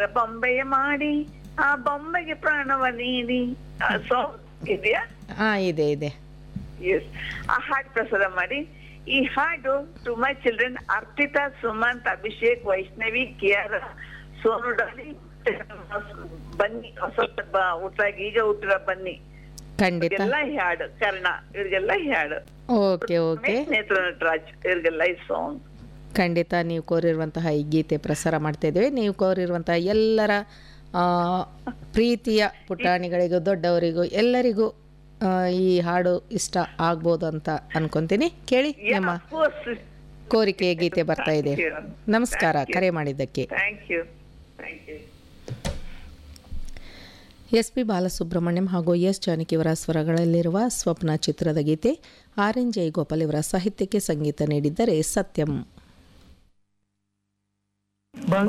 ಬೊಂಬೆಯ ಮಾಡಿ ಆ ಬೊಂಬೆಗೆ ಪ್ರಾಣವ ನೀಡಿ ಸಾಂಗ್ ಇದೆಯಾ ಹಾಂ ಇದೆ ಇದೆ ಎಸ್ ಆ ಹಾಡು ಪ್ರಸಾರ ಮಾಡಿ ಈ ಹಾಡು to my children Arpita Sumanth Abhishek Vaishnavi Kiara Sonu Dolly ಬನ್ನಿ ಹೊಸ ಬ- ಹುಟ್ಟಾಗಿ ಈಗ ಹುಟ್ಟಿರ ಬನ್ನಿ ಖಂಡಿತ ಇವ್ರಿಗೆಲ್ಲ ಈ ಹಾಡು ಕರ್ಣ ಇವ್ರಿಗೆಲ್ಲ ಈ ಹಾಡು ಓಕೆ ಓಕೆ ನೇತ್ರ ನಟರಾಜ್ ಇವ್ರಿಗೆಲ್ಲ ಈ ಸಾಂಗ್ ಖಂಡಿತ ನೀವು ಕೋರಿರುವಂತಹ ಈ ಗೀತೆ ಪ್ರಸಾರ ಮಾಡ್ತಾ ಇದ್ದೇವೆ ನೀವು ಕೋರಿರುವಂತಹ ಎಲ್ಲರ ಆ, ಪ್ರೀತಿಯ ಪುಟಾಣಿಗಳಿಗೂ ದೊಡ್ಡವರಿಗೂ ಎಲ್ಲರಿಗೂ ಆ, ಈ ಹಾಡು ಇಷ್ಟ ಆಗ್ಬೋದು ಅಂತ ಅನ್ಕೊಂತೀನಿ ಕೇಳಿ ನಿಮ್ಮ ಕೋರಿಕೆಯ ಗೀತೆ ಬರ್ತಾ ಇದೆ ನಮಸ್ಕಾರ ಕರೆ ಮಾಡಿದ್ದಕ್ಕೆ thank you thank you S P Balasubrahmanyam ಹಾಗೂ ಎಸ್ ಜಾನಕಿಯವರ ಸ್ವರಗಳಲ್ಲಿರುವ ಸ್ವಪ್ನ ಚಿತ್ರದ ಗೀತೆ ಆರ್ ಎನ್ ಜಯಗೋಪಾಲ್ ಇವರ ಸಾಹಿತ್ಯಕ್ಕೆ ಸಂಗೀತ ನೀಡಿದ್ದರೆ ಸತ್ಯಂ ಬಂಗ